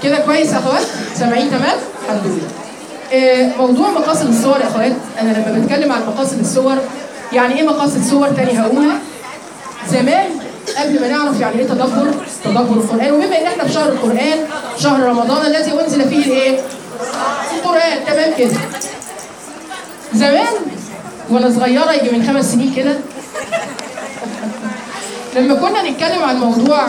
كده كويس يا اخوات سامعين تمام الحمد لله آه، موضوع مقاصد الصور يا اخوات انا لما بتكلم عن مقاصد الصور يعني ايه مقاصد صور تاني هقول زمان قبل ما نعرف يعني ايه تدبر تدبر القران وبما ان احنا في شهر القران شهر رمضان الذي انزل فيه الايه القران تمام كده زمان وانا صغيره يجي من خمس سنين كده لما كنا نتكلم عن موضوع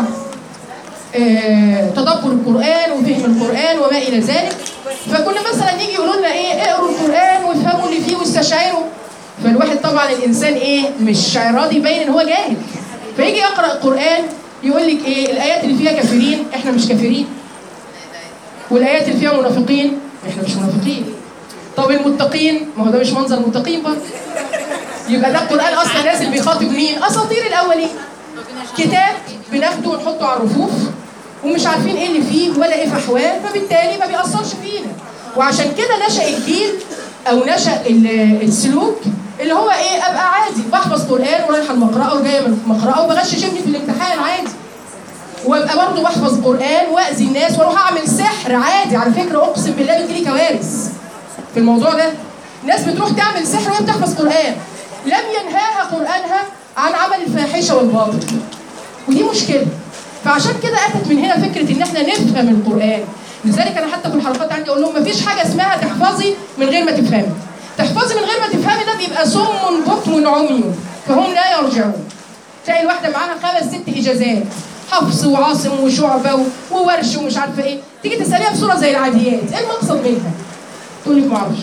آه، تدبر القرآن وفهم القرآن وما إلى ذلك فكنا مثلا يجي يقولوا لنا إيه اقروا القرآن وافهموا اللي فيه واستشعروا فالواحد طبعا الإنسان إيه مش راضي يبين إن هو جاهل فيجي يقرأ القرآن يقول لك إيه الآيات اللي فيها كافرين إحنا مش كافرين والآيات اللي فيها منافقين إحنا مش منافقين طب المتقين ما هو ده مش منظر المتقين برضه يبقى ده القرآن أصلا نازل بيخاطب مين؟ أساطير الأولين كتاب بناخده ونحطه على الرفوف ومش عارفين ايه اللي فيه ولا ايه فحواه فبالتالي ما بيأثرش فينا وعشان كده نشأ الجيل او نشأ ال- السلوك اللي هو ايه ابقى عادي بحفظ قرآن ورايحه المقرأة وجايه من المقرأة وبغشش ابني في الامتحان عادي وابقى برضه بحفظ قرآن واذي الناس واروح اعمل سحر عادي على فكره اقسم بالله بتجيلي كوارث في الموضوع ده ناس بتروح تعمل سحر وهي بتحفظ قرآن لم ينهاها قرآنها عن عمل الفاحشة والباطل ودي مشكلة فعشان كده أتت من هنا فكرة إن إحنا نفهم القرآن لذلك أنا حتى في الحلقات عندي أقول لهم مفيش حاجة اسمها تحفظي من غير ما تفهمي تحفظي من غير ما تفهمي ده بيبقى صم بكم عمي فهم لا يرجعون تلاقي الواحدة معاها خمس ست إجازات حفص وعاصم وشعبة و- وورش ومش عارفة إيه تيجي تسأليها بصورة زي العاديات إيه المقصد منها؟ تقول لك معرفش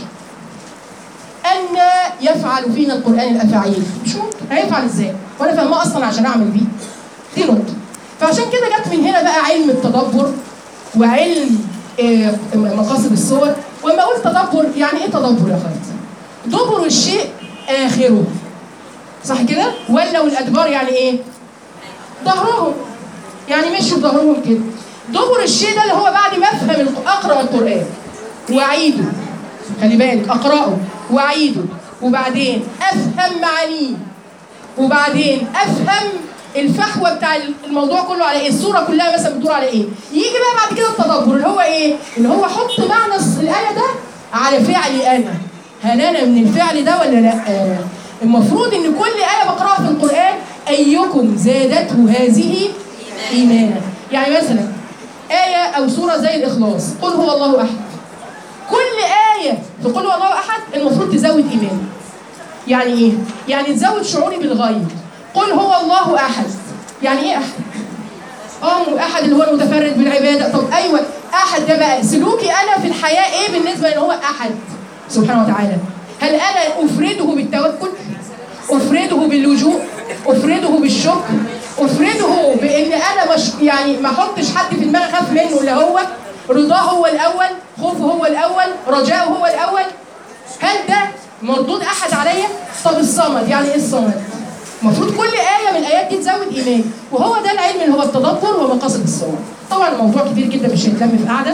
أن يفعل فينا القرآن الأفاعيل مش ممكن هيفعل إزاي؟ وأنا فاهماه أصلا عشان أعمل بيه دي نقطة فعشان كده جت من هنا بقى علم التدبر وعلم آه، مقاصد الصور وما أقول تدبر يعني إيه تدبر يا خالد؟ دبر الشيء آخره صح كده؟ ولوا الأدبار يعني إيه؟ ظهرهم يعني مشوا بظهرهم كده دبر الشيء ده اللي هو بعد ما افهم الق- اقرا القران واعيده خلي بالك اقراه واعيده وبعدين افهم معانيه وبعدين افهم الفحوى بتاع الموضوع كله على ايه الصوره كلها مثلا بتدور على ايه يجي بقى بعد كده التدبر اللي هو ايه اللي هو حط معنى الس- الايه ده على فعلي انا هل انا من الفعل ده ولا لا آه. المفروض ان كل ايه بقراها في القران ايكم زادته هذه ايمانا يعني مثلا ايه او سوره زي الاخلاص قل هو الله احد كل آية في قل هو الله أحد المفروض تزود إيماني. يعني إيه؟ يعني تزود شعوري بالغيب. قل هو الله أحد. يعني إيه أحد؟ اه أحد اللي هو المتفرد بالعبادة، طب أيوه أحد ده بقى سلوكي أنا في الحياة إيه بالنسبة إن هو أحد سبحانه وتعالى؟ هل أنا أفرده بالتوكل؟ أفرده باللجوء؟ أفرده بالشكر؟ أفرده بإن أنا مش يعني ما أحطش حد في دماغي أخاف منه اللي هو رضاه هو الأول، خوفه هو الأول، رجاؤه هو الأول؟ هل ده مردود أحد عليا؟ طب الصمد يعني إيه الصمد؟ المفروض كل آية من الآيات دي تزود إيمان، وهو ده العلم اللي هو التدبر ومقاصد الصور. طبعا الموضوع كبير جدا مش هيتلم في قعدة.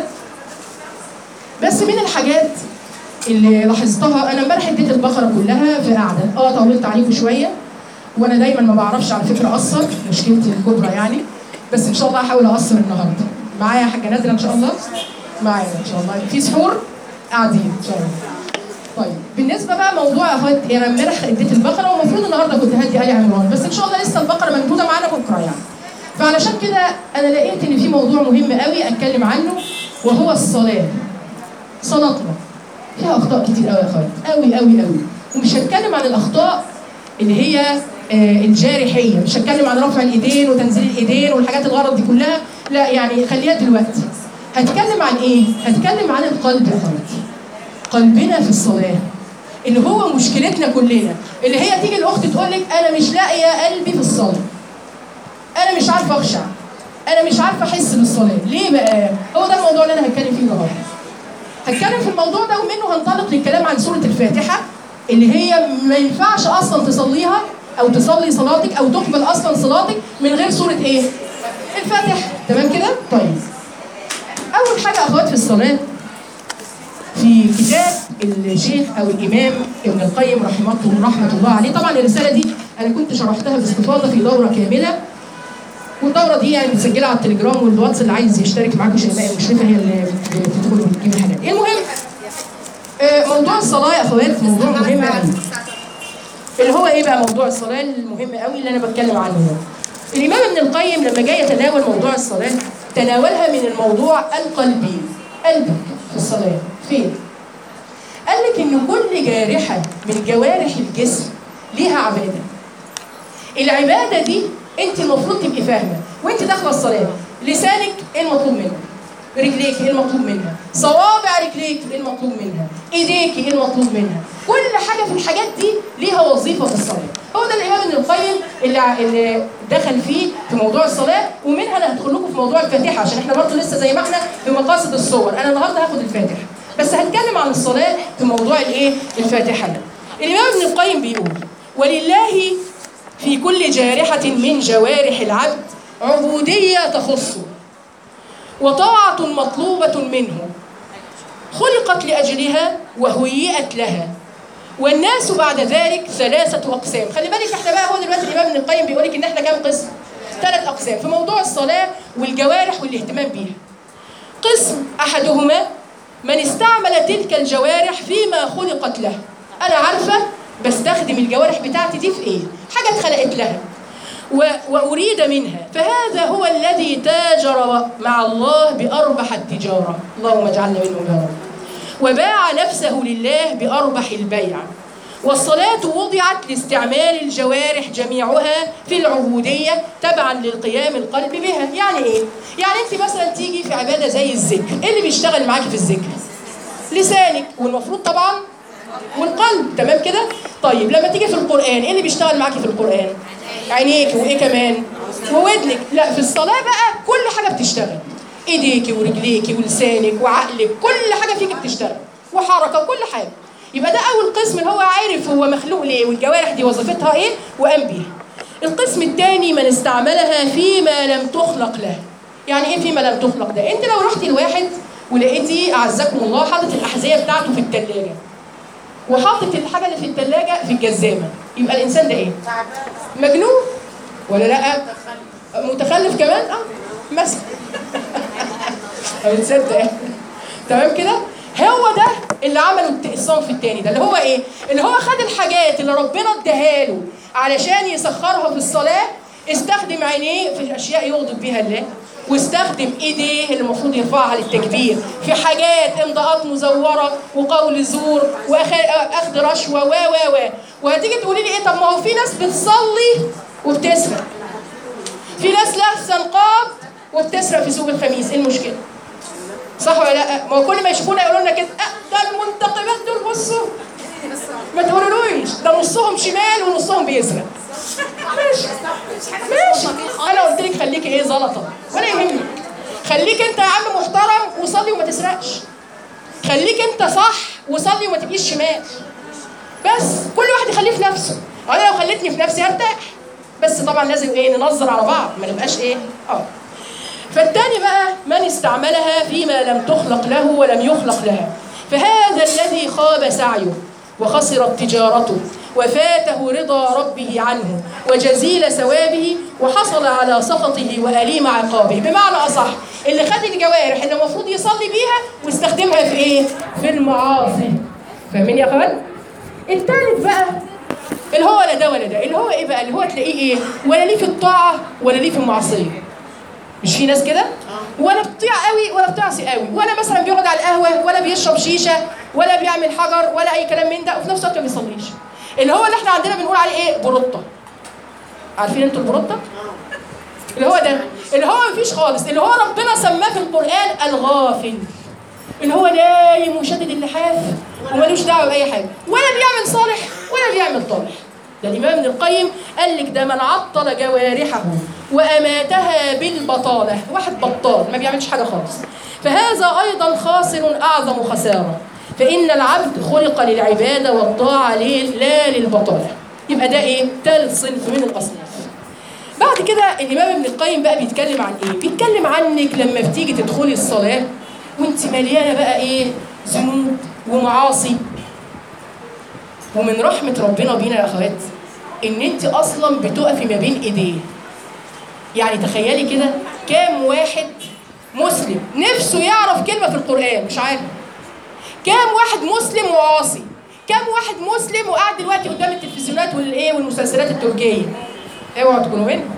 بس من الحاجات اللي لاحظتها انا امبارح اديت البقره كلها في قعده اه طولت عليكم شويه وانا دايما ما بعرفش على فكره اقصر مشكلتي الكبرى يعني بس ان شاء الله هحاول اقصر النهارده معايا يا حاجه نادره ان شاء الله معايا ان شاء الله في سحور قاعدين ان شاء الله طيب بالنسبه بقى موضوع يا اخوات انا امبارح اديت البقره والمفروض النهارده كنت هدي ال عمران بس ان شاء الله لسه البقره موجوده معانا بكره يعني فعلشان كده انا لقيت ان في موضوع مهم قوي اتكلم عنه وهو الصلاه صلاتنا فيها اخطاء كتير قوي يا اخوات قوي قوي قوي ومش هتكلم عن الاخطاء اللي هي آه، الجارحيه مش هتكلم عن رفع الايدين وتنزيل الايدين والحاجات الغلط دي كلها لا يعني خليها دلوقتي هتكلم عن ايه هتكلم عن القلب يا اخوات قلبنا في الصلاه اللي هو مشكلتنا كلنا اللي هي تيجي الاخت تقول لك انا مش لاقيه قلبي في الصلاه انا مش عارفه اخشع انا مش عارفه احس بالصلاه ليه بقى هو ده الموضوع اللي انا هتكلم فيه النهارده هتكلم في الموضوع ده ومنه هنطلق للكلام عن سورة الفاتحة اللي هي ما ينفعش أصلا تصليها أو تصلي صلاتك أو تقبل أصلا صلاتك من غير سورة إيه؟ الفاتحة تمام كده؟ طيب أول حاجة أخوات في الصلاة في كتاب الشيخ أو الإمام ابن القيم رحمه رحمة الله عليه طبعا الرسالة دي أنا كنت شرحتها باستفاضة في دورة كاملة والدوره دي يعني متسجله على التليجرام والواتس اللي عايز يشترك معاكم شيماء المشرفه هي اللي بتدخل وتجيب الحاجات المهم آه، موضوع الصلاه يا اخوات موضوع مهم قوي اللي هو ايه بقى موضوع الصلاه المهم قوي اللي انا بتكلم عنه هو. الامام ابن القيم لما جاي يتناول موضوع الصلاه تناولها من الموضوع القلبي قلبك في الصلاه فين قال لك ان كل جارحه من جوارح الجسم ليها عباده العباده دي انت المفروض تبقي فاهمه وانت داخله الصلاه لسانك ايه المطلوب منك رجليك ايه المطلوب منها صوابع رجليك ايه المطلوب منها ايديك ايه المطلوب منها كل حاجه في الحاجات دي ليها وظيفه في الصلاه هو ده الامام ابن القيم اللي ع- اللي دخل فيه في موضوع الصلاه ومنها انا هدخل لكم في موضوع الفاتحه عشان احنا برضه لسه زي ما احنا في مقاصد الصور انا النهارده هاخد الفاتحه بس هتكلم عن الصلاه في موضوع الايه الفاتحه ده الامام ابن القيم بيقول ولله في كل جارحه من جوارح العبد عبوديه تخصه وطاعة مطلوبة منه خلقت لأجلها وهيئت لها والناس بعد ذلك ثلاثة أقسام خلي بالك احنا بقى هو دلوقتي الإمام ابن القيم بيقول لك إن احنا كام قسم؟ ثلاث أقسام في موضوع الصلاة والجوارح والاهتمام بيها قسم أحدهما من استعمل تلك الجوارح فيما خلقت له أنا عارفة بستخدم الجوارح بتاعتي دي في إيه؟ حاجة اتخلقت لها و- وأريد منها فهذا هو الذي تاجر مع الله بأربح التجارة اللهم اجعلنا منهم يا رب وباع نفسه لله بأربح البيع والصلاة وضعت لاستعمال الجوارح جميعها في العبودية تبعا للقيام القلب بها يعني ايه؟ يعني انت مثلا تيجي في عبادة زي الذكر ايه اللي بيشتغل معاكي في الذكر؟ لسانك والمفروض طبعا والقلب تمام كده؟ طيب لما تيجي في القرآن ايه اللي بيشتغل معاكي في القرآن؟ عينيك وايه كمان؟ وودنك لا في الصلاة بقى كل حاجة بتشتغل ايديكي ورجليكي ولسانك وعقلك كل حاجة فيك بتشتغل وحركة وكل حاجة يبقى ده أول قسم اللي هو عارف هو مخلوق ليه والجوارح دي وظيفتها ايه وقام بيها القسم الثاني من استعملها فيما لم تخلق له يعني ايه فيما لم تخلق ده انت لو رحتي لواحد ولقيتي اعزكم الله حاطط الاحذيه بتاعته في الثلاجه وحاطط الحاجه اللي في الثلاجه في الجزامه يبقى الانسان ده ايه مجنون ولا لا متخلف كمان اه مثلا بتصدق تمام كده هو ده اللي عمله الت- الصنف التاني ده اللي هو ايه اللي هو خد الحاجات اللي ربنا اداها له علشان يسخرها في الصلاه استخدم عينيه في اشياء يغضب بها الله واستخدم ايديه اللي المفروض يرفعها للتكبير في حاجات امضاءات مزوره وقول زور واخذ رشوه و و و وهتيجي تقولي لي ايه طب ما هو في ناس بتصلي وبتسرق في ناس لابسه نقاب وبتسرق في سوق الخميس ايه المشكله صح ولا لا ما هو كل ما يشوفونا يقولوا لنا كده أه ده المنتقبات دول بصوا ما تقولولوش ده نصهم شمال ونصهم بيسرق ماشي ماشي انا قلت لك خليكي ايه زلطه ولا يهمك خليك انت يا عم محترم وصلي وما تسرقش خليك انت صح وصلي وما تبقيش شمال بس كل واحد يخليه في نفسه انا لو خليتني في نفسي هرتاح بس طبعا لازم ايه ننظر على بعض ما نبقاش ايه اه فالتاني بقى من استعملها فيما لم تخلق له ولم يخلق لها فهذا الذي خاب سعيه وخسرت تجارته وفاته رضا ربه عنه وجزيل ثوابه وحصل على سخطه وأليم عقابه بمعنى أصح اللي خد الجوارح اللي المفروض يصلي بيها واستخدمها في إيه؟ في المعاصي فاهمين يا أخوان؟ التالت بقى اللي هو لا ده ولا ده اللي هو ايه بقى اللي هو تلاقيه ايه ولا ليه في الطاعه ولا ليه في المعصيه مش في ناس كده ولا بتطيع قوي ولا بتعصي قوي ولا مثلا بيقعد على القهوه ولا بيشرب شيشه ولا بيعمل حجر ولا اي كلام من ده وفي نفس الوقت ما بيصليش اللي هو اللي احنا عندنا بنقول عليه ايه بروطه عارفين انتوا البروطه اللي هو ده اللي هو مفيش خالص اللي هو ربنا سماه في القران الغافل اللي هو نايم وشدد اللحاف ومالوش دعوه باي حاجه ولا بيعمل صالح ولا بيعمل طالح ده الامام ابن القيم قال لك ده من عطل جوارحه واماتها بالبطاله واحد بطال ما بيعملش حاجه خالص فهذا ايضا خاسر اعظم خساره فان العبد خلق للعباده والطاعه ليه؟ لا للبطاله يبقى ده ايه ثالث صنف من الاصناف بعد كده الامام ابن القيم بقى بيتكلم عن ايه بيتكلم عنك لما بتيجي تدخلي الصلاه وانت مليانه بقى ايه ذنوب ومعاصي ومن رحمه ربنا بينا يا اخوات ان انت اصلا بتقفي ما بين ايديه يعني تخيلي كده كام واحد مسلم نفسه يعرف كلمة في القرآن مش عارف كام واحد مسلم وعاصي كام واحد مسلم وقاعد دلوقتي قدام التلفزيونات والايه والمسلسلات التركيه اوعوا تكونوا منهم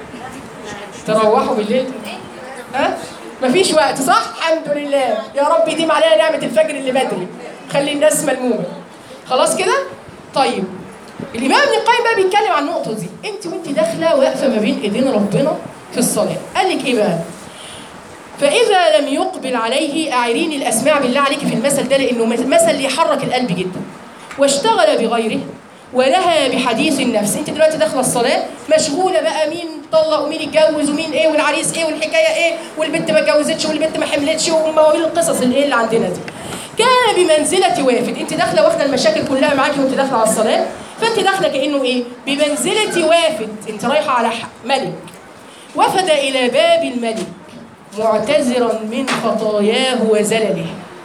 تروحوا بالليل ها مفيش وقت صح الحمد لله يا رب يديم علينا نعمه الفجر اللي بدري خلي الناس ملمومه خلاص كده طيب الامام ابن القيم بقى بيتكلم عن النقطه دي انت وانت داخله واقفه ما بين ايدين ربنا في الصلاه قال لك ايه بقى فإذا لم يقبل عليه أعيريني الأسماع بالله عليك في المثل ده لأنه مثل يحرك القلب جدا واشتغل بغيره ولها بحديث النفس انت دلوقتي داخله الصلاه مشغوله بقى مين طلق ومين اتجوز ومين ايه والعريس ايه والحكايه ايه والبنت ما اتجوزتش والبنت ما حملتش ومواويل القصص الايه اللي عندنا دي كان بمنزله وافد انت داخله واخده المشاكل كلها معاكي وانت داخله على الصلاه فانت داخله كانه ايه بمنزله وافد انت رايحه على ملك وفد الى باب الملك معتذرا من خطاياه وزلله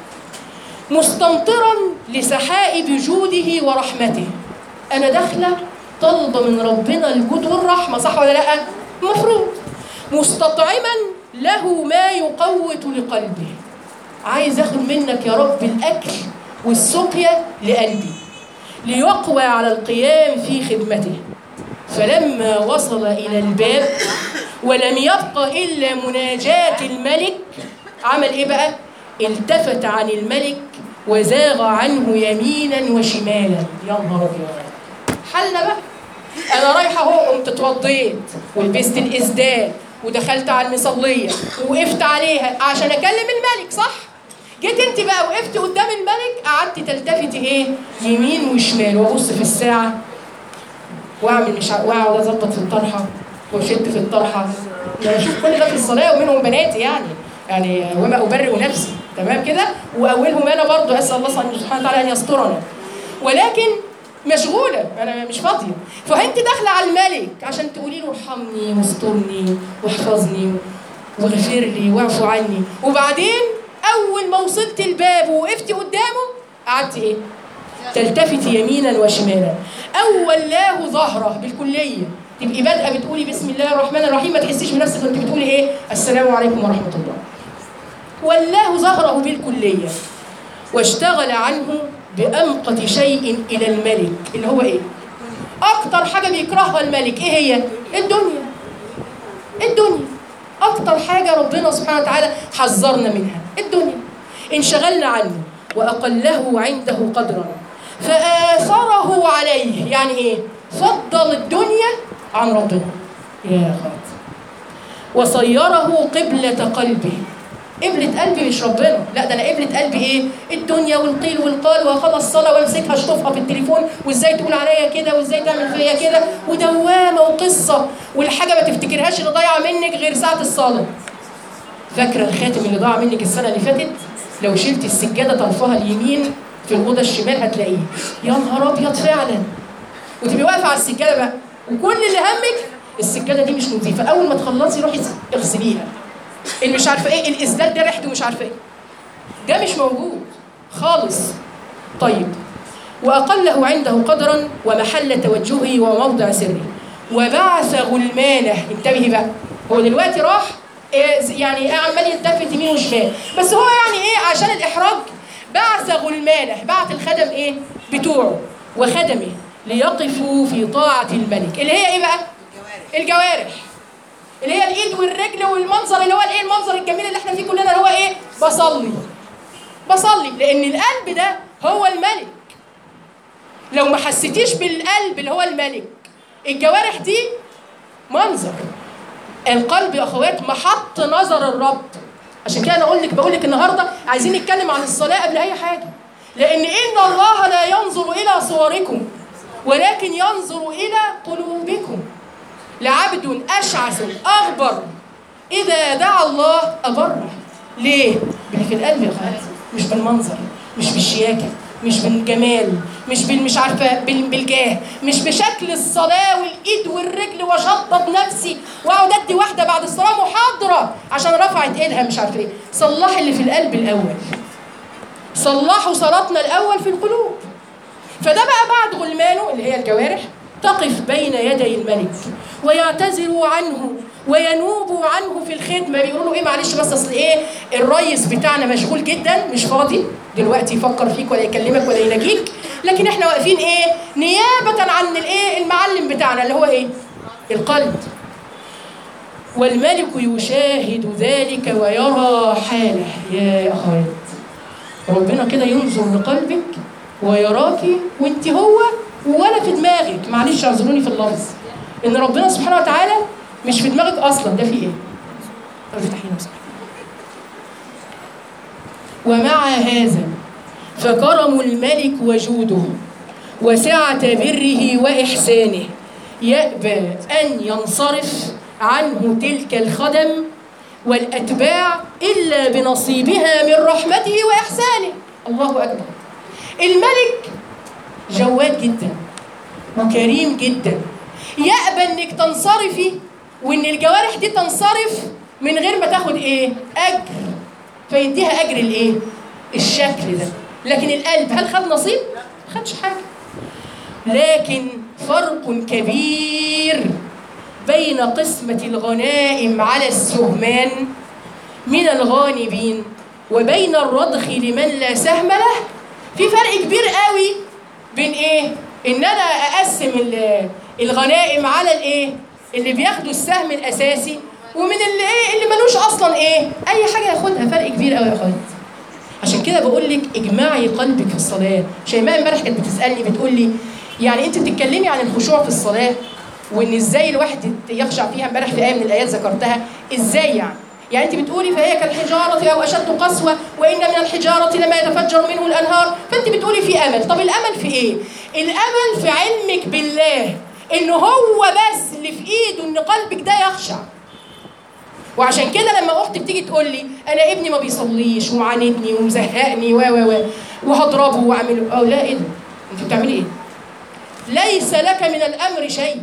مستمطرا لسحائب جوده ورحمته انا داخله طالبه من ربنا الجود والرحمه صح ولا لا المفروض مستطعما له ما يقوت لقلبه عايز اخد منك يا رب الاكل والسقيا لقلبي ليقوى على القيام في خدمته فلما وصل الى الباب ولم يبق الا مناجاه الملك عمل ايه بقى التفت عن الملك وزاغ عنه يمينا وشمالا يا نهار ابيض حلنا بقى انا رايحه اهو قمت اتوضيت ولبست الاسدال ودخلت على المصليه ووقفت عليها عشان اكلم الملك صح جيت انت بقى وقفت قدام الملك قعدت تلتفتي ايه يمين وشمال وابص في الساعه واعمل مش ع- واقعد اظبط في الطرحه واشد في الطرحه يعني شوف كل ده في الصلاه ومنهم بناتي يعني يعني وما ابرئ نفسي تمام كده واولهم انا برضو اسال الله سبحانه وتعالى ان يسترنا ولكن مشغوله انا مش فاضيه فانت داخله على الملك عشان تقولي له ارحمني واسترني واحفظني واغفر لي واعفو عني وبعدين اول ما وصلت الباب ووقفتي قدامه قعدت ايه تلتفتي يمينا وشمالا او ولاه ظهره بالكليه تبقي بادئه بتقولي بسم الله الرحمن الرحيم ما تحسيش بنفسك وانت بتقولي ايه السلام عليكم ورحمه الله ولاه ظهره بالكليه واشتغل عنه بأمقت شيء إلى الملك اللي هو إيه؟ أكتر حاجة بيكرهها الملك إيه هي؟ الدنيا الدنيا أكتر حاجة ربنا سبحانه وتعالى حذرنا منها الدنيا انشغلنا عنه وأقله عنده قدرا فآثره عليه يعني إيه؟ فضل الدنيا عن ربنا يا خاطر وصيره قبلة قلبه قبلة قلبي مش ربنا لا ده انا قبلة قلبي ايه الدنيا والقيل والقال واخلص صلاة وامسكها اشطفها في التليفون وازاي تقول عليا كده وازاي تعمل فيا كده ودوامة وقصة والحاجة ما تفتكرهاش اللي ضايعة منك غير ساعة الصلاة فاكرة الخاتم اللي ضاع منك السنة اللي فاتت لو شلت السجادة طرفها اليمين في الأوضة الشمال هتلاقيه يا نهار أبيض فعلا وتبقي واقفة على السجادة بقى وكل اللي همك السجادة دي مش نظيفة أول ما تخلصي روحي اغسليها اللي مش عارفه ايه الاسدال ده ريحته مش عارفه ايه ده مش موجود خالص طيب واقله عنده قدرا ومحل توجهه وموضع سره وبعث غلمانه انتبهي بقى هو دلوقتي راح إيه يعني عمال يلتفت يمين وشمال بس هو يعني ايه عشان الاحراج بعث غلمانه بعت الخدم ايه بتوعه وخدمه ليقفوا في طاعه الملك اللي هي ايه بقى الجوارح اللي هي الايد والرجل والمنظر اللي هو الايه المنظر الجميل اللي احنا فيه كلنا اللي هو ايه بصلي بصلي لان القلب ده هو الملك لو ما حسيتيش بالقلب اللي هو الملك الجوارح دي منظر القلب يا اخوات محط نظر الرب عشان كده انا اقول لك بقول لك النهارده عايزين نتكلم عن الصلاه قبل اي حاجه لان ان الله لا ينظر الى صوركم ولكن ينظر الى قلوبكم لعبد أشعث أغبر إذا دعا الله أبره ليه؟ اللي في القلب يا أخوات مش بالمنظر مش بالشياكة مش بالجمال مش بالمش عارفة بال- بالجاه مش بشكل الصلاة والإيد والرجل وأشطط نفسي وأقعد أدي واحدة بعد الصلاة محاضرة عشان رفعت إيدها مش عارفة إيه صلح اللي في القلب الأول صلحوا صلاتنا الأول في القلوب فده بقى بعد غلمانه اللي هي الجوارح تقف بين يدي الملك ويعتذر عنه وينوب عنه في الخدمه بيقولوا له ايه معلش بس اصل ايه الريس بتاعنا مشغول جدا مش فاضي دلوقتي يفكر فيك ولا يكلمك ولا يناجيك لكن احنا واقفين ايه نيابه عن الايه المعلم بتاعنا اللي هو ايه القلب والملك يشاهد ذلك ويرى حاله يا اخوات ربنا كده ينظر لقلبك ويراك وانت هو ولا في دماغك معلش اعذروني في اللفظ ان ربنا سبحانه وتعالى مش في دماغك اصلا ده في ايه؟ طب افتحي نفسك ومع هذا فكرم الملك وجوده وسعة بره وإحسانه يأبى أن ينصرف عنه تلك الخدم والأتباع إلا بنصيبها من رحمته وإحسانه الله أكبر الملك جواد جدا وكريم جدا يأبى انك تنصرفي وان الجوارح دي تنصرف من غير ما تاخد ايه اجر فيديها اجر الايه الشكل ده لكن القلب هل خد نصيب ما خدش حاجه لكن فرق كبير بين قسمة الغنائم على السهمان من الغانبين وبين الرضخ لمن لا سهم له في فرق كبير قوي بين ايه ان انا اقسم ال- الغنائم على الايه اللي بياخدوا السهم الاساسي ومن اللي ايه اللي ملوش اصلا ايه اي حاجه ياخدها فرق كبير قوي يا اخوات عشان كده بقول لك اجمعي قلبك في الصلاه شيماء امبارح كانت بتسالني بتقول لي يعني انت بتتكلمي عن الخشوع في الصلاه وان ازاي الواحد يخشع فيها امبارح في ايه من الايات ذكرتها ازاي يعني يعني انت بتقولي فهي كالحجاره او اشد قسوه وان من الحجاره لما يتفجر منه الانهار فانت بتقولي في امل طب الامل في ايه الامل في علمك بالله ان هو بس اللي في ايده ان قلبك ده يخشع وعشان كده لما اختي بتيجي تقول لي انا ابني ما بيصليش ومعاندني ومزهقني و و و وهضربه واعمله اه لا ايه ده انت بتعملي ايه ليس لك من الامر شيء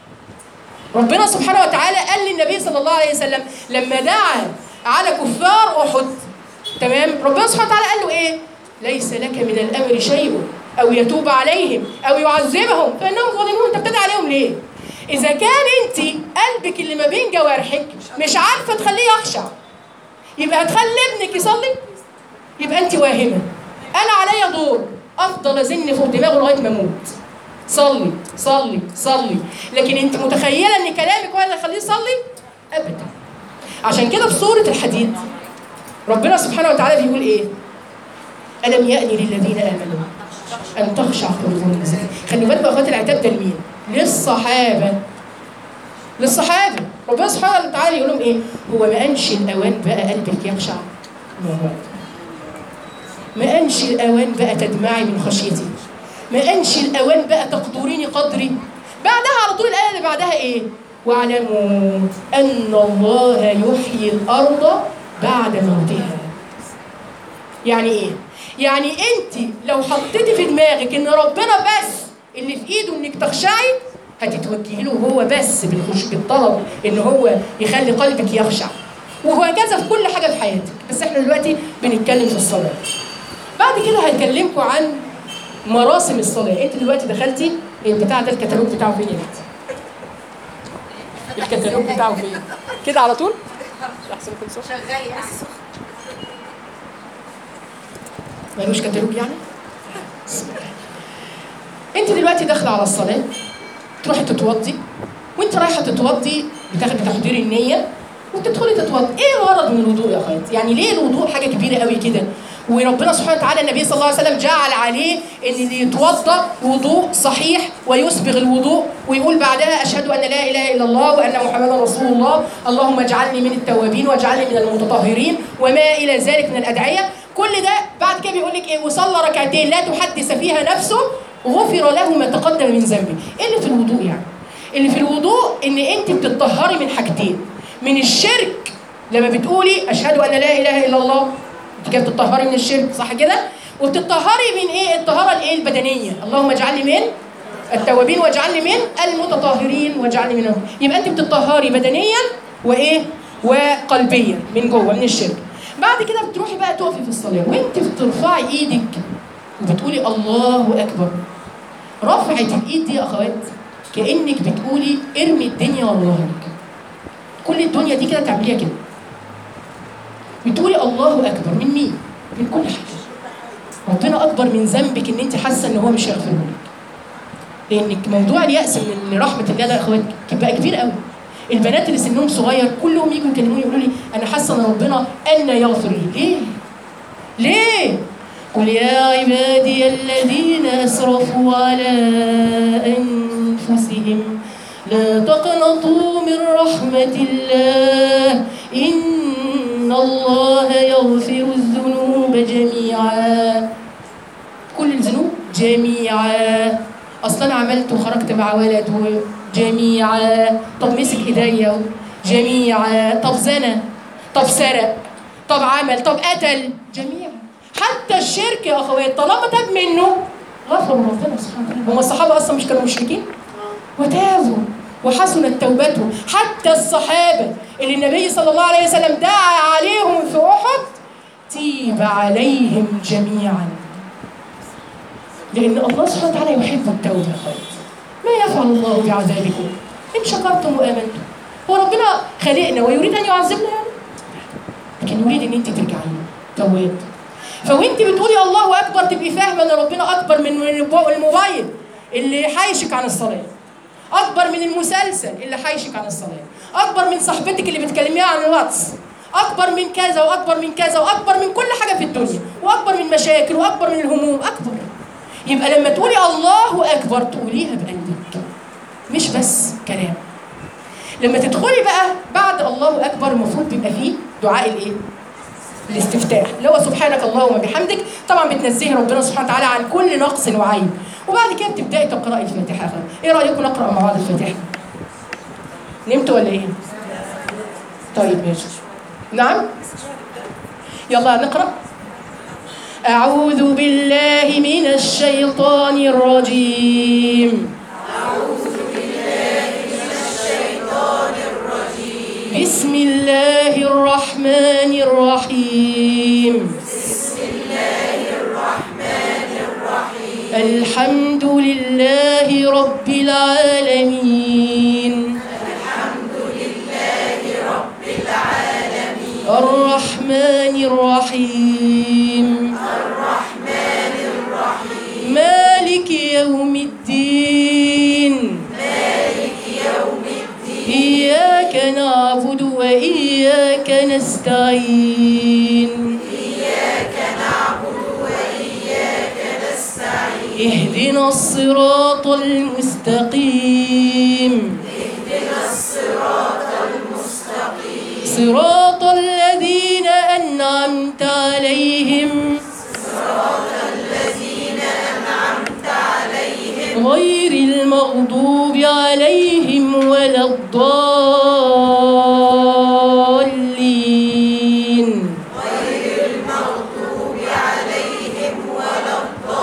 ربنا سبحانه وتعالى قال للنبي صلى الله عليه وسلم لما دعا على كفار احد تمام ربنا سبحانه وتعالى قال له ايه ليس لك من الامر شيء او يتوب عليهم او يعذبهم فانهم ظالمون انت بتدعي عليهم ليه اذا كان انت قلبك اللي ما بين جوارحك مش عارفه تخليه يخشع يبقى هتخلي ابنك يصلي يبقى انت واهمه انا عليا دور افضل ازن فوق دماغه لغايه ما اموت صلي صلي صلي لكن انت متخيله ان كلامك هو اللي يخليه يصلي ابدا عشان كده في سوره الحديد ربنا سبحانه وتعالى بيقول ايه الم يأني للذين امنوا ان تخشع قلوبهم لذكر خلي بالكم يا اخواتي العتاب ده لمين للصحابه للصحابه ربنا سبحانه وتعالى يقول لهم ايه هو ما انشي الاوان بقى قلبك يخشع الله أكبر. ما انشي الاوان بقى تدمعي من خشيتي ما انشي الاوان بقى تقدريني قدري بعدها على طول الايه اللي بعدها ايه واعلموا ان الله يحيي الارض بعد موتها يعني ايه يعني انت لو حطيتي في دماغك ان ربنا بس اللي في ايده انك تخشعي هتتوجهي له هو بس بالخش بالطلب ان هو يخلي قلبك يخشع وهكذا في كل حاجه في حياتك بس احنا دلوقتي بنتكلم في الصلاه بعد كده هكلمكم عن مراسم الصلاه انت دلوقتي دخلتي البتاع ده الكتالوج بتاعه فين يا بنتي الكتالوج بتاعه فين كده على طول احسن يكون صح شغال يعني ملوش كتالوج يعني بسم الله. انت دلوقتي داخله على الصلاه تروحي تتوضي وانت رايحه تتوضي بتاخدي تحضير النيه وتدخلي تتوضي ايه الغرض من الوضوء يا اخواتي يعني ليه الوضوء حاجه كبيره قوي كده وربنا سبحانه وتعالى النبي صلى الله عليه وسلم جعل عليه ان اللي يتوضا وضوء صحيح ويسبغ الوضوء ويقول بعدها اشهد ان لا اله الا الله وان محمدا رسول الله اللهم اجعلني من التوابين واجعلني من المتطهرين وما الى ذلك من الادعيه كل ده بعد كده بيقول لك ايه وصلى ركعتين لا تحدث فيها نفسه غفر له ما تقدم من ذنبه ايه اللي في الوضوء يعني اللي في الوضوء ان انت بتطهري من حاجتين من الشرك لما بتقولي اشهد ان لا اله الا الله انت كده بتطهري من الشرك صح كده وبتطهري من ايه الطهاره الايه البدنيه اللهم اجعلني من التوابين واجعلني من المتطهرين واجعلني منهم يبقى انت بتطهري بدنيا وايه وقلبيا من جوه من الشرك بعد كده بتروحي بقى تقفي في الصلاه وانت بترفعي ايدك وبتقولي الله اكبر رفعه الايد دي يا اخوات كانك بتقولي ارمي الدنيا ورا ظهرك كل الدنيا دي كده تعمليها كده بتقولي الله اكبر من مين من كل حاجه ربنا اكبر من ذنبك ان انت حاسه ان هو مش هيغفره لك لانك موضوع اليأس من رحمه الله ده يا اخوات بقى كبير قوي البنات اللي سنهم صغير كلهم يجوا يكلموني يقولوا لي انا حاسه ان ربنا ان يغفر لي ليه ليه قل يا عبادي الذين اسرفوا على انفسهم لا تقنطوا من رحمه الله ان الله يغفر الذنوب جميعا كل الذنوب جميعا اصلا انا عملت وخرجت مع ولد جميعا طب مسك ايديا جميعا طب زنى طب سرق طب عمل طب قتل جميعا حتى الشرك يا اخوات طالما تاب منه غفر ربنا سبحانه وتعالى هم الصحابه اصلا مش كانوا مشركين وتابوا وحسنت توبته حتى الصحابه اللي النبي صلى الله عليه وسلم دعا عليهم في احد تيب عليهم جميعا لان الله سبحانه وتعالى يحب التوبه يا اخوات ما يفعل الله بعذابكم ان شكرتم وامنتم هو ربنا خلقنا ويريد ان يعذبنا يعني لكن يريد ان انت ترجعي تواب فوانت بتقولي الله اكبر تبقي فاهمه ان ربنا اكبر من الموبايل اللي حايشك عن الصلاه اكبر من المسلسل اللي حايشك عن الصلاه اكبر من صاحبتك اللي بتكلميها عن الواتس اكبر من كذا واكبر من كذا واكبر من كل حاجه في الدنيا واكبر من مشاكل واكبر من الهموم اكبر يبقى لما تقولي الله اكبر تقوليها بقلبك مش بس كلام لما تدخلي بقى بعد الله اكبر المفروض بيبقى فيه دعاء الايه الاستفتاح اللي هو سبحانك اللهم وبحمدك طبعا بتنزهي ربنا سبحانه وتعالى عن كل نقص وعيب وبعد كده بتبداي تقراي الفاتحه ايه رايكم نقرا مع بعض الفاتحه نمتوا ولا ايه طيب ماشي نعم يلا نقرا أعوذ بالله من الشيطان الرجيم أعوذ بالله من الشيطان الرجيم بسم الله الرحمن الرحيم بسم الله الرحمن الرحيم الحمد لله رب العالمين الحمد لله رب العالمين الرحمن الرحيم الرحمن الرحيم مالك يوم الدين مالك يوم الدين إياك نعبد وإياك نستعين إياك نعبد وإياك نستعين اهدنا الصراط المستقيم اهدنا الصراط المستقيم صراط الذين أنعمت عليهم صراط الذين أنعمت عليهم غير المغضوب عليهم ولا الضالين غير المغضوب عليهم ولا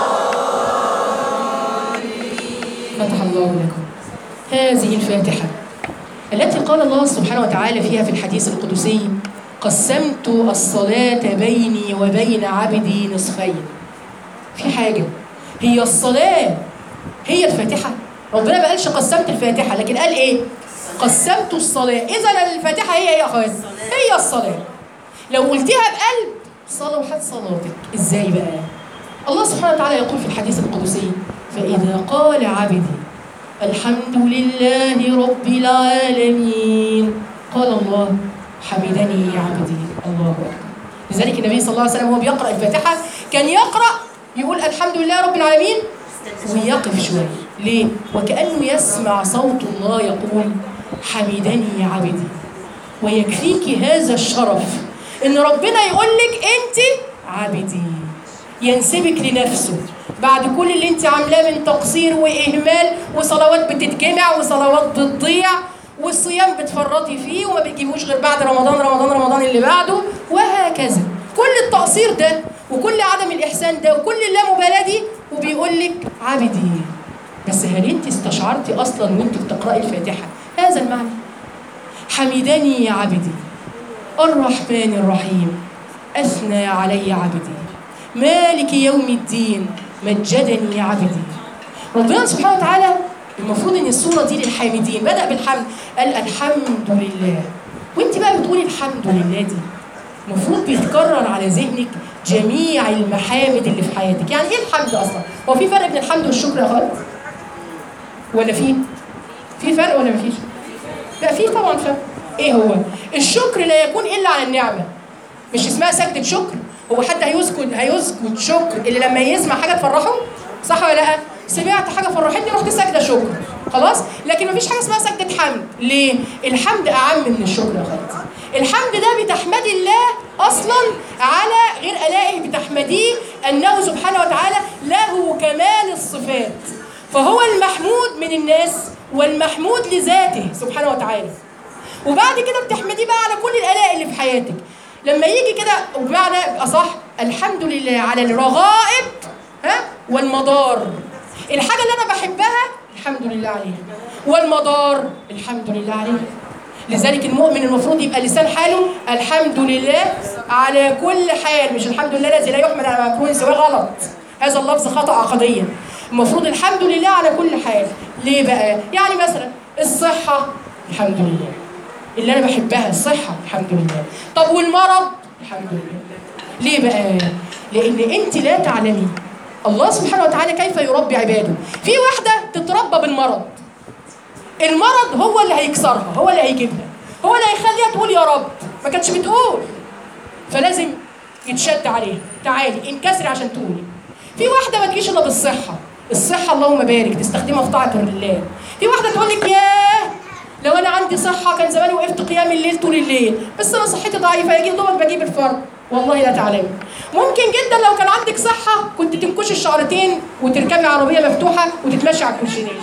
فتح الله لكم هذه الفاتحة التي قال الله سبحانه وتعالى فيها في الحديث القدسي قسمت الصلاة بيني وبين عبدي نصفين في حاجة هي الصلاة هي الفاتحة ربنا ما قالش قسمت الفاتحة لكن قال ايه قسمت الصلاة إذا الفاتحة هي ايه يا أخوات هي الصلاة لو قلتيها بقلب صلوحت صلاتك ازاي بقى الله سبحانه وتعالى يقول في الحديث القدسي فإذا قال عبدي الحمد لله رب العالمين قال الله حمدني يا عبدي الله أكبر لذلك النبي صلى الله عليه وسلم وهو بيقرأ الفاتحة كان يقرأ يقول الحمد لله رب العالمين ويقف شوية ليه؟ وكأنه يسمع صوت الله يقول حمدني يا عبدي ويكفيك هذا الشرف ان ربنا يقول لك انت عبدي ينسبك لنفسه بعد كل اللي انت عاملاه من تقصير واهمال وصلوات بتتجمع وصلوات بتضيع والصيام بتفرطي فيه وما بتجيبوش غير بعد رمضان رمضان رمضان اللي بعده وهكذا كل التقصير ده وكل عدم الاحسان ده وكل اللامبالاه دي وبيقول لك عبدي بس هل انت استشعرتي اصلا وانت بتقراي الفاتحه هذا المعنى حمدني يا عبدي الرحمن الرحيم أثنى علي عبدي مالك يوم الدين مجدني عبدي ربنا سبحانه وتعالى المفروض ان الصوره دي للحامدين بدا بالحمد قال الحمد لله وانت بقى بتقولي الحمد لله دي المفروض بيتكرر على ذهنك جميع المحامد اللي في حياتك يعني ايه الحمد اصلا هو في فرق بين الحمد والشكر يا خالد ولا في في فرق ولا مفيش لا في طبعا فرق ايه هو الشكر لا يكون الا على النعمه مش اسمها سجدة شكر هو حد هيسكت هيسكت شكر اللي لما يسمع حاجه تفرحه صح ولا لا سمعت حاجه فرحتني رحت ساجده شكر خلاص لكن مفيش حاجه اسمها سجده حمد ليه الحمد اعم من الشكر يا خالد الحمد ده بتحمدي الله اصلا على غير الائه بتحمديه انه سبحانه وتعالى له كمال الصفات فهو المحمود من الناس والمحمود لذاته سبحانه وتعالى وبعد كده بتحمديه بقى على كل الالاء اللي في حياتك لما يجي كده بمعنى اصح الحمد لله على الرغائب ها والمضار الحاجه اللي انا بحبها الحمد لله عليها والمضار الحمد لله عليها لذلك المؤمن المفروض يبقى لسان حاله الحمد لله على كل حال مش الحمد لله الذي لا يحمل على مكروه سواه غلط هذا اللفظ خطا عقديا المفروض الحمد لله على كل حال ليه بقى يعني مثلا الصحه الحمد لله اللي انا بحبها الصحه الحمد لله طب والمرض الحمد لله ليه بقى لان انت لا تعلمي الله سبحانه وتعالى كيف يربي عباده في واحده تتربى بالمرض المرض هو اللي هيكسرها هو اللي هيجيبها هو اللي هيخليها تقول يا رب ما كانتش بتقول فلازم يتشد عليها تعالي انكسري عشان تقولي في واحده ما تجيش الا بالصحه الصحه اللهم بارك تستخدمها في طاعه الله في واحده تقول لك ياه لو انا عندي صحه كان زماني وقفت قيام الليل طول الليل بس انا صحتي ضعيفه يجي دوبك بجيب الفرد والله لا تعلمي ممكن جدا لو كان عندك صحه كنت تنكشي الشعرتين وتركبي عربيه مفتوحه وتتمشي على الكوشينيش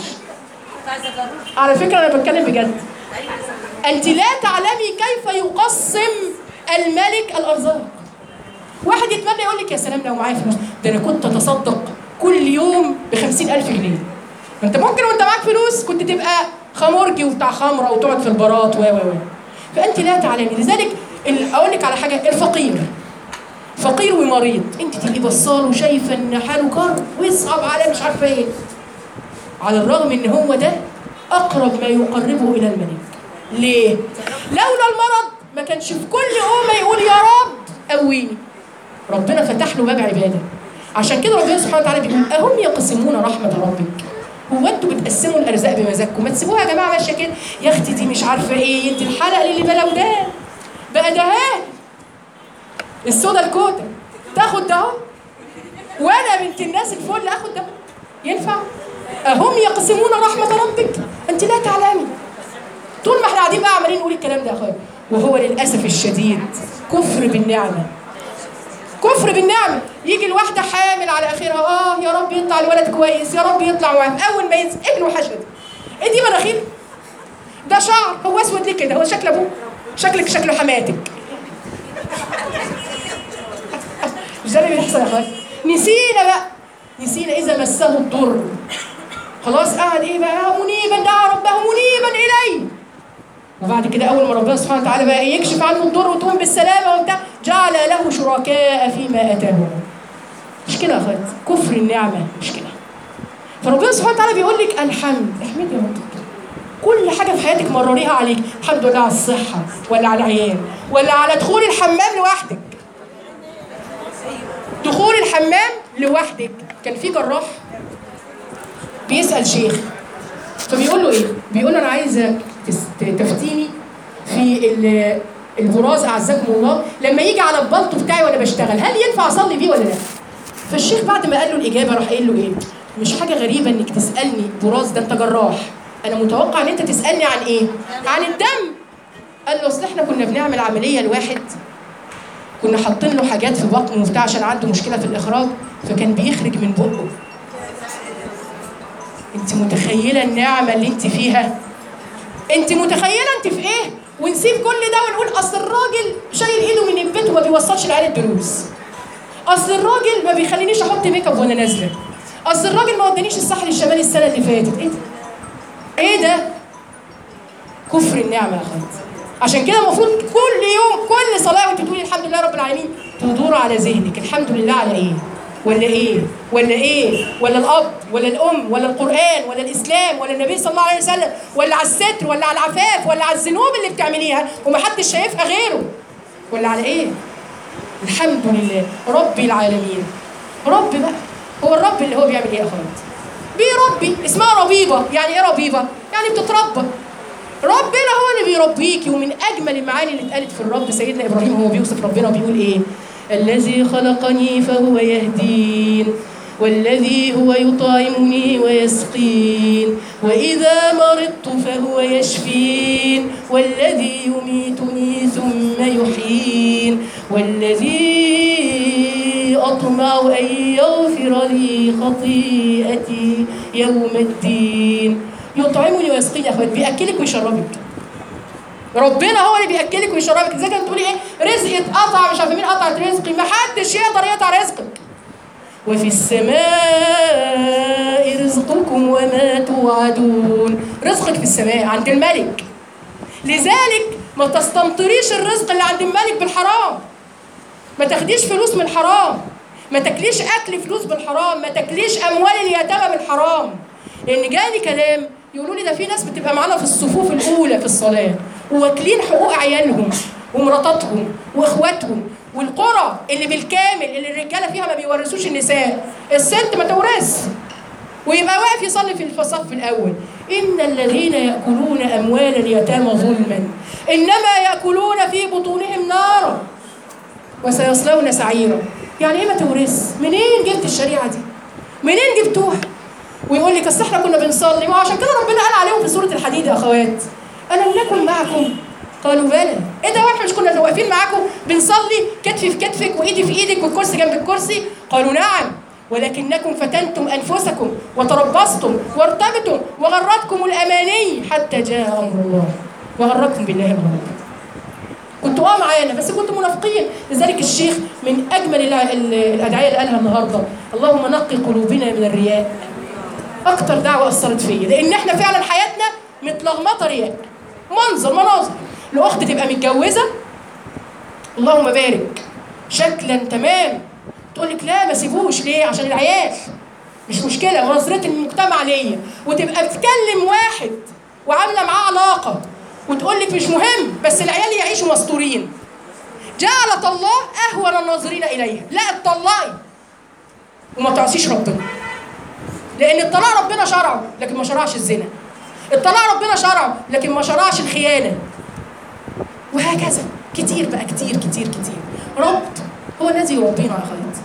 على فكره انا بتكلم بجد انت لا تعلمي كيف يقسم الملك الارزاق واحد يتمنى يقول لك يا سلام لو معايا فلوس ده انا كنت اتصدق كل يوم ب ألف جنيه ما انت ممكن وانت معاك فلوس كنت تبقى خمرجي وبتاع خمره وتقعد في البارات و و و فانت لا تعلمي لذلك ال- اقول لك على حاجه الفقير فقير ومريض انت تبقي بصاله وشايفه ان حاله كرب ويصعب عليه مش عارفه ايه على الرغم ان هو ده اقرب ما يقربه الى الملك ليه لولا المرض ما كانش في كل قومه يقول يا رب قويني ربنا فتح له باب عباده عشان كده ربنا سبحانه وتعالى بيقول اهم يقسمون رحمه ربك هو انتوا بتقسموا الارزاق بمزاجكم ما تسيبوها يا جماعه ماشيه كده يا اختي دي مش عارفه ايه انت الحلقه اللي بلا ودان بقى دهان السودا الكوتا تاخد ده اهو وانا بنت الناس الفل اخد ده ينفع اهم يقسمون رحمه ربك انت لا تعلمي طول ما احنا قاعدين بقى عمالين نقول الكلام ده يا اخويا وهو للاسف الشديد كفر بالنعمه كفر بالنعمه يجي الواحده حامل على اخرها اه يا رب يطلع الولد كويس يا رب يطلع معاه اول ما ينزل ايه الوحشه دي ايه دي مناخير ده شعر هو اسود ليه كده هو شكل ابوه شكلك شكل حماتك مش ده اللي بيحصل يا اخويا نسينا بقى نسينا اذا مسه الضر خلاص قعد ايه بقى منيبا دعا ربه منيبا اليه وبعد كده اول ما ربنا سبحانه وتعالى بقى يكشف عنه الضر وتقوم بالسلامه وبتاع جعل له شركاء فيما اتاهم مش كده يا اخوات كفر النعمه مش كده فربنا سبحانه وتعالى بيقول لك الحمد احمدي يا رب كل حاجه في حياتك مرريها عليك الحمد لله على الصحه ولا على العيال ولا على دخول الحمام لوحدك دخول الحمام لوحدك كان في جراح بيسال شيخ فبيقول له ايه؟ بيقول له انا عايزك تس- تفتيني في ال- البراز اعزكم الله لما يجي على البلطو بتاعي وانا بشتغل هل ينفع اصلي بيه ولا لا؟ فالشيخ بعد ما قال له الاجابه راح قايل له ايه؟ مش حاجه غريبه انك تسالني براز ده انت جراح انا متوقع ان انت تسالني عن ايه؟ عن الدم قال له اصل احنا كنا بنعمل عمليه لواحد كنا حاطين له حاجات في بطنه وبتاع عشان عنده مشكله في الاخراج فكان بيخرج من بقه انت متخيله النعمه اللي انت فيها انت متخيله انت في ايه ونسيب كل ده ونقول اصل الراجل شايل ايده من البيت وما بيوصلش العيال الدروس اصل الراجل ما بيخلينيش احط ميك اب وانا نازله اصل الراجل ما ودانيش الساحل الشمالي السنه اللي فاتت ايه ده ايه ده كفر النعمه يا اخواتي عشان كده المفروض كل يوم كل صلاه وانت تقولي الحمد لله رب العالمين تدور على ذهنك الحمد لله على ايه ولا ايه ولا ايه ولا الاب ولا الام ولا القران ولا الاسلام ولا النبي صلى الله عليه وسلم ولا على الستر ولا على العفاف ولا على الذنوب اللي بتعمليها ومحدش شايفها غيره ولا على ايه الحمد لله رب العالمين رب بقى هو الرب اللي هو بيعمل ايه يا اخوات بيربي اسمها ربيبه يعني ايه ربيبه يعني بتتربى ربنا هو اللي بيربيكي ومن اجمل المعاني اللي اتقالت في الرب سيدنا ابراهيم هو بيوصف ربنا بيقول ايه الذي خلقني فهو يهدين والذي هو يطعمني ويسقين وإذا مرضت فهو يشفين والذي يميتني ثم يحيين والذي أطمع أن يغفر لي خطيئتي يوم الدين يطعمني ويسقيني يا أخوات بيأكلك ويشربك ربنا هو اللي بياكلك ويشربك زي كده بتقولي ايه رزقي اتقطع مش عارفه مين قطعت رزقي ما حدش يقدر يقطع رزقك وفي السماء رزقكم وما توعدون رزقك في السماء عند الملك لذلك ما تستمطريش الرزق اللي عند الملك بالحرام ما تاخديش فلوس من الحرام ما تاكليش اكل فلوس بالحرام ما تاكليش اموال اليتامى بالحرام لان جالي كلام يقولوا لي ده في ناس بتبقى معانا في الصفوف الاولى في الصلاه وواكلين حقوق عيالهم ومراتاتهم واخواتهم والقرى اللي بالكامل اللي الرجاله فيها ما بيورثوش النساء الست ما تورث ويبقى واقف يصلي في الصف الاول ان الذين ياكلون اموال اليتامى ظلما انما ياكلون في بطونهم نارا وسيصلون سعيرا يعني ايه ما تورث منين جبت الشريعه دي منين جبتوها ويقول لك اصل احنا كنا بنصلي ما هو عشان كده ربنا قال عليهم في سوره الحديد يا اخوات الم نكن معكم قالوا بلى ايه ده واحنا مش كنا واقفين معاكم بنصلي كتفي في كتفك وايدي في ايدك والكرسي جنب الكرسي قالوا نعم ولكنكم فتنتم انفسكم وتربصتم وارتبتم وغرتكم الاماني حتى جاء امر الله وغركم بالله الغرور كنتوا اه معانا بس كنتوا منافقين لذلك الشيخ من اجمل الع- ال- الادعيه اللي قالها النهارده اللهم نقي قلوبنا من الرياء اكتر دعوه اثرت فيا لان احنا فعلا حياتنا متلخبطه رياء منظر مناظر الاخت تبقى متجوزه اللهم بارك شكلا تمام تقول لك لا ما سيبوش ليه عشان العيال مش مشكله ونظره المجتمع ليا وتبقى بتكلم واحد وعامله معاه علاقه وتقول لك مش مهم بس العيال يعيشوا مستورين جعلت الله اهون الناظرين اليها لا اتطلقي وما تعصيش ربنا لان الطلاق ربنا شرعه لكن ما شرعش الزنا الطلاق ربنا شرعه لكن ما شرعش الخيانه وهكذا كتير بقى كتير كتير كتير رب هو الذي يربينا يا خالد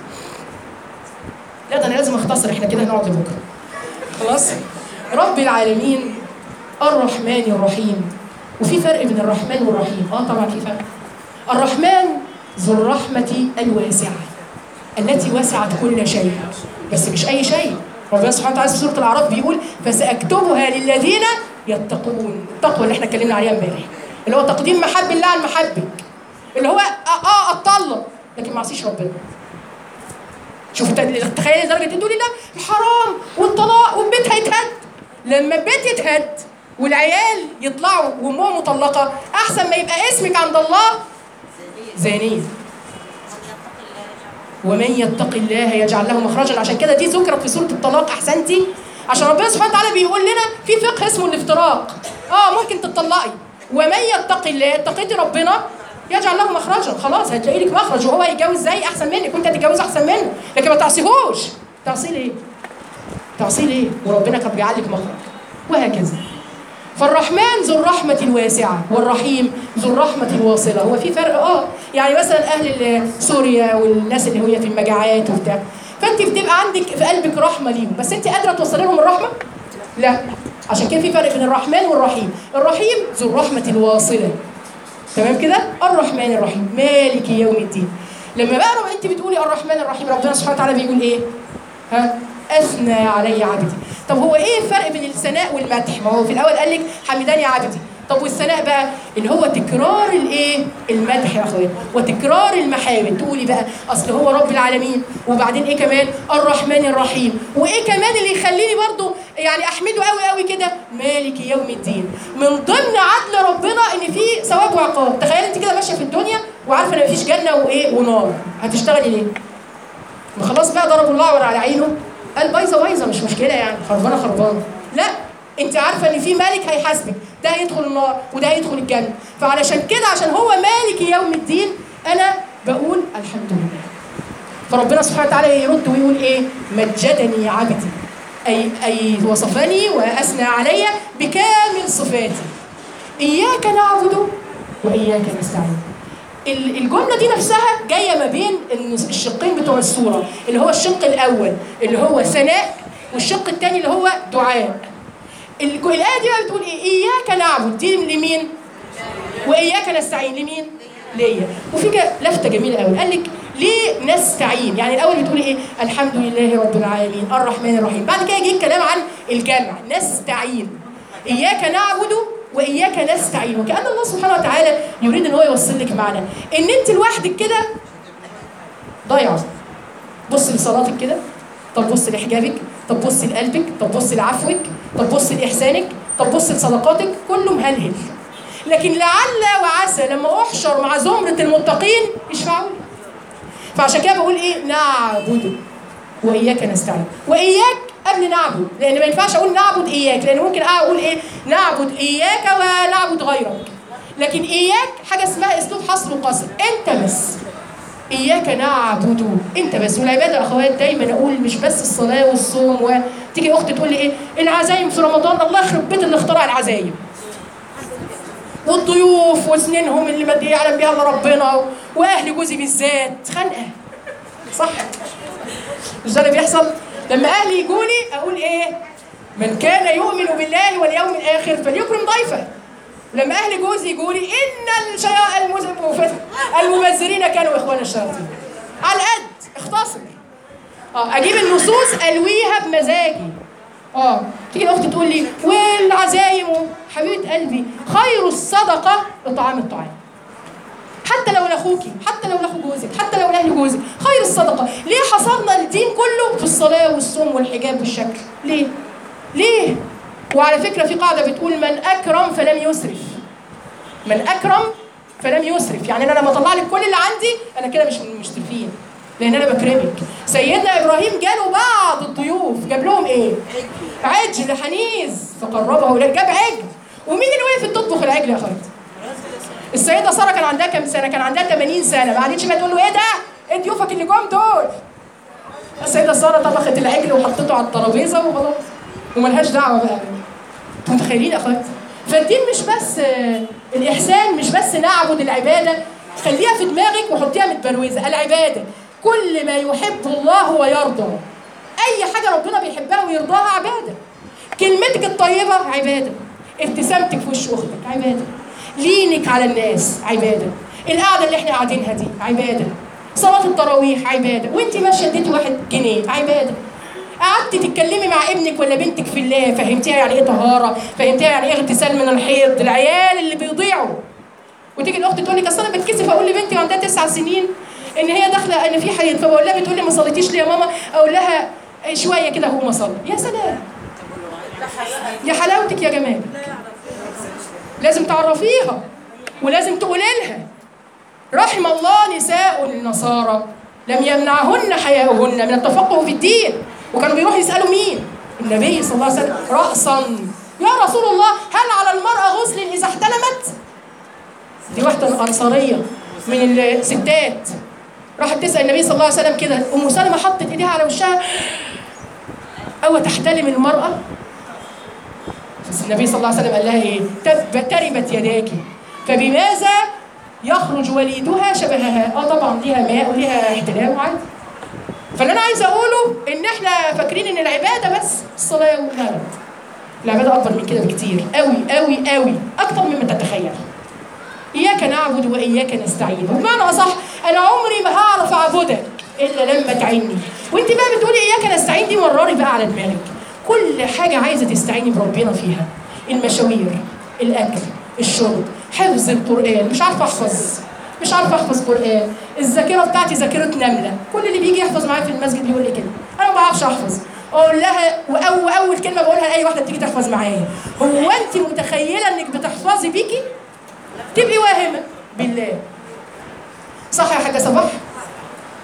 لا ده انا لازم اختصر احنا كده هنقعد لبكره خلاص رب العالمين الرحمن الرحيم وفي فرق بين الرحمن والرحيم اه طبعا في فرق الرحمن ذو الرحمة الواسعة التي وسعت كل شيء بس مش أي شيء ربنا سبحانه وتعالى في سورة الأعراف بيقول فسأكتبها للذين يتقون التقوى اللي احنا اتكلمنا عليها امبارح اللي هو تقديم محب الله عن محبك اللي هو اه, آه اتطلق لكن ما اعصيش ربنا شوف انت تخيل لدرجه ان تقولي لا الحرام والطلاق والبيت هيتهد لما البيت يتهد والعيال يطلعوا وامهم مطلقه احسن ما يبقى اسمك عند الله زانيه ومن يتق الله يجعل له مخرجا عشان كده دي ذكرت في سوره الطلاق احسنتي عشان ربنا سبحانه وتعالى بيقول لنا في فقه اسمه الافتراق اه ممكن تطلقي ومن يتق الله اتقيتي ربنا يجعل له مخرجا خلاص هتلاقي لك مخرج وهو هيتجوز زي احسن منك وانت هتتجوز احسن منه لكن ما تعصيهوش تعصيه ليه؟ تعصيه ليه؟ وربنا كان بيجعل لك مخرج وهكذا فالرحمن ذو الرحمة الواسعة والرحيم ذو الرحمة الواصلة هو في فرق اه يعني مثلا أهل ال- سوريا والناس اللي هي في المجاعات وبتاع فأنت بتبقى عندك في قلبك رحمة ليهم بس أنت قادرة توصلي لهم الرحمة؟ لا عشان كده في فرق بين الرحمن والرحيم الرحيم ذو الرحمة الواصلة تمام كده الرحمن الرحيم مالك يوم الدين لما بقى رب انت بتقولي الرحمن الرحيم ربنا سبحانه وتعالى بيقول ايه ها اثنى علي عبدي طب هو ايه الفرق بين الثناء والمدح ما هو في الاول قال لك حمداني عبدي طب والثناء بقى اللي هو تكرار الايه المدح يا اخويا وتكرار المحامد تقولي بقى اصل هو رب العالمين وبعدين ايه كمان الرحمن الرحيم وايه كمان اللي يخليني برضو يعني احمده قوي قوي كده مالك يوم الدين من ضمن عدل ربنا ان في ثواب وعقاب تخيل انت كده ماشيه في الدنيا وعارفه ان مفيش جنه وايه ونار هتشتغلي ليه ما خلاص بقى ضربوا الله على عينه قال بايظه بايظه مش مشكله يعني خربانه خربانه لا انت عارفه ان في مالك هيحاسبك ده هيدخل النار وده هيدخل الجنه فعلشان كده عشان هو مالك يوم الدين انا بقول الحمد لله فربنا سبحانه وتعالى يرد ويقول ايه مجدني عبدي اي اي وصفني واثنى علي بكامل صفاتي اياك نعبد واياك نستعين ال- الجمله دي نفسها جايه ما بين الشقين بتوع السوره اللي هو الشق الاول اللي هو ثناء والشق الثاني اللي هو دعاء ال- الايه دي بقى بتقول ايه اياك نعبد دي لمين واياك نستعين لمين ليا وفي جا- لفته جميله قوي قال لك ليه نستعين يعني الاول بتقولي ايه الحمد لله رب العالمين الرحمن الرحيم بعد كده جه الكلام عن الجمع نستعين اياك نعبد واياك نستعين وكان الله سبحانه وتعالى يريد ان هو يوصل لك معنى ان انت لوحدك كده ضايعه بص لصلاتك كده طب بص لحجابك طب بص لقلبك طب بص لعفوك طب بص لاحسانك طب بص لصدقاتك كله مهلهل لكن لعل وعسى لما احشر مع زمره المتقين يشفعوا لي فعشان كده بقول ايه نعبد واياك نستعين واياك قبل نعبد لان ما ينفعش اقول نعبد اياك لان ممكن اقول ايه نعبد اياك ونعبد غيرك لكن اياك حاجه اسمها اسلوب حصر وقصر انت بس اياك نعبد انت بس والعباده يا اخوات دايما اقول مش بس الصلاه والصوم وتيجي اختي تقول لي ايه العزايم في رمضان الله يخرب بيت اللي اخترع العزايم والضيوف وسنينهم اللي ما يعلم بيها الا ربنا واهل جوزي بالذات خنقه صح مش ده اللي بيحصل لما اهلي يجوني اقول ايه من كان يؤمن بالله واليوم الاخر فليكرم ضيفه لما اهل جوزي يقولي ان الشيا المز- المبذرين كانوا اخوان الشياطين على القد اختصر اه اجيب النصوص الويها بمزاجي اه تيجي الاخت تقول لي والعزايم حبيبه قلبي خير الصدقه اطعام الطعام حتى لو لاخوكي حتى لو لاخو جوزك حتى لو لاهل جوزك خير الصدقه ليه حصرنا الدين كله في الصلاه والصوم والحجاب والشكل ليه ليه وعلى فكره في قاعده بتقول من اكرم فلم يسرف من اكرم فلم يسرف يعني انا لما اطلع لك كل اللي عندي انا كده مش من المسرفين لان انا بكرمك سيدنا ابراهيم جاله بعض الضيوف جاب لهم ايه عجل حنيذ فقربه اليه جاب عجل ومين اللي وقفت تطبخ العجل يا اخوات السيده ساره كان عندها كام سنه كان عندها 80 سنه ما قعدتش بقى تقول له ايه ده ايه ضيوفك اللي جم دول السيده ساره طبخت العجل وحطته على الترابيزه وخلاص وملهاش دعوه بقى انتوا متخيلين يا اخوات فالدين مش بس آه، الاحسان مش بس نعبد العباده خليها في دماغك وحطيها متبروزه العباده كل ما يحب الله ويرضى اي حاجه ربنا بيحبها ويرضاها عباده كلمتك الطيبه عباده ابتسامتك في وش اختك عباده لينك على الناس عباده القعده اللي احنا قاعدينها دي عباده صلاه التراويح عباده وانت ماشيه اديتي واحد جنيه عباده قعدتي تتكلمي مع ابنك ولا بنتك في الله فهمتيها يعني ايه طهاره فهمتيها يعني ايه اغتسال من الحيض العيال اللي بيضيعوا وتيجي الاخت تقول لك اصل انا بتكسف اقول لبنتي وعندها تسع سنين ان هي داخله ان في حيض فبقول لها بتقول لي ما صليتيش ليه يا ماما اقول لها إيه شويه كده هو ما صلى يا سلام يا حلاوتك يا جمال لازم تعرفيها ولازم تقولي لها رحم الله نساء النصارى لم يمنعهن حياؤهن من التفقه في الدين وكانوا بيروحوا يسالوا مين النبي صلى الله عليه وسلم راسا يا رسول الله هل على المراه غسل اذا احتلمت دي واحده انصاريه من الستات راحت تسال النبي صلى الله عليه وسلم كده ام سلمه حطت ايديها على وشها او تحتلم المراه بس النبي صلى الله عليه وسلم قال لها ايه تب تربت يداك فبماذا يخرج وليدها شبهها اه طبعا ليها ماء وليها احتلام وعادي فاللي انا عايزه اقوله ان احنا فاكرين ان العباده بس الصلاه والغرب العباده اكبر من كده بكتير قوي قوي قوي اكتر مما تتخيل اياك نعبد واياك نستعين بمعنى اصح انا عمري ما هعرف اعبدك الا لما تعيني وانت بقى بتقولي اياك نستعين دي مراري بقى على دماغك كل حاجه عايزه تستعيني بربنا فيها المشاوير الاكل الشرب حفظ القران مش عارفه احفظ مش عارفه احفظ قران الذاكره بتاعتي ذاكره نمله كل اللي بيجي يحفظ معايا في المسجد يقول لي كده انا ما بعرفش احفظ اقول لها وأول اول كلمه بقولها لاي واحده بتيجي تحفظ معايا هو انت متخيله انك بتحفظي بيكي تبقي واهمه بالله صح يا حاجه صباح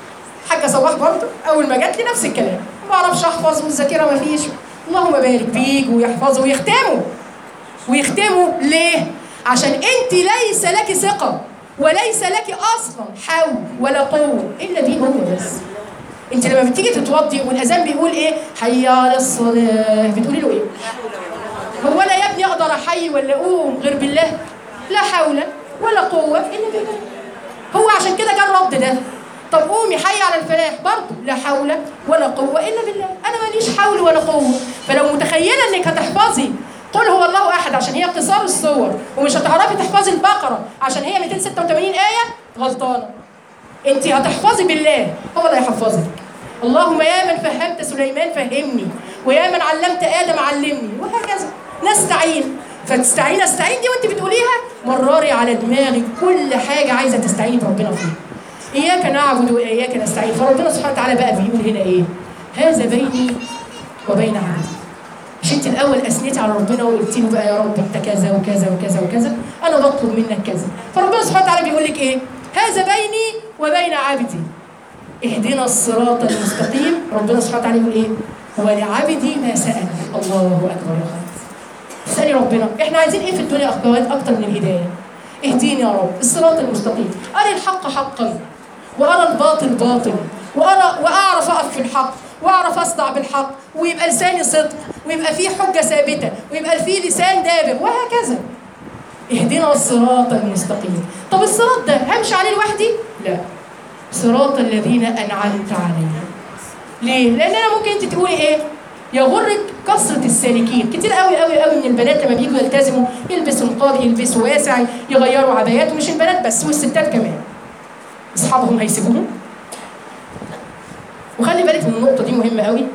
حاجه صباح برضه اول ما جات لي نفس الكلام ما بعرفش احفظ والذاكره ما فيش اللهم بارك بيجوا ويحفظوا ويختموا ويختموا ليه؟ عشان انت ليس لك ثقه وليس لك اصلا حول ولا قوه الا بيه هو بس انت لما بتيجي تتوضي والاذان بيقول ايه؟ حي على الصلاه بتقولي له ايه؟ هو انا يا ابني اقدر احيي ولا اقوم غير بالله؟ لا حول ولا قوه الا بالله هو عشان كده جه الرد ده طب قومي حي على الفلاح برضه لا حول ولا قوه الا بالله انا ماليش حول ولا قوه فلو متخيله انك هتحفظي قل هو الله احد عشان هي اقتصار الصور ومش هتعرفي تحفظي البقره عشان هي 286 ايه غلطانه انت هتحفظي بالله هو اللي هيحفظك اللهم يا من فهمت سليمان فهمني ويا من علمت ادم علمني وهكذا نستعين فتستعين استعين دي وانت بتقوليها مراري على دماغك كل حاجه عايزه تستعيني بربنا فيها اياك نعبد واياك نستعين فربنا سبحانه وتعالى بقى بيقول هنا ايه هذا بيني وبين عبدي مش انت الاول اثنيتي على ربنا وقلتي له بقى يا رب انت كذا وكذا وكذا وكذا انا بطلب منك كذا فربنا سبحانه وتعالى بيقول لك ايه هذا بيني وبين عبدي اهدنا الصراط المستقيم ربنا سبحانه وتعالى يقول ايه ولعبدي ما سال الله اكبر يا خالد اسالي ربنا احنا عايزين ايه في الدنيا اخوات اكتر من الهدايه اهديني يا رب الصراط المستقيم اري الحق حقا وارى الباطل باطل وارى واعرف اقف في الحق واعرف اصدع بالحق ويبقى لساني صدق ويبقى فيه حجه ثابته ويبقى فيه لسان دابر وهكذا اهدنا الصراط المستقيم طب الصراط ده همشي عليه لوحدي لا صراط الذين انعمت عليهم ليه لان انا ممكن انت تقولي ايه يغرك كثرة السالكين كتير قوي قوي قوي من البنات لما بييجوا يلتزموا يلبسوا نقاب يلبسوا واسع يغيروا عبايات ومش البنات بس والستات كمان اصحابهم هيسيبوهم وخلي بالك من النقطة دي مهمة قوي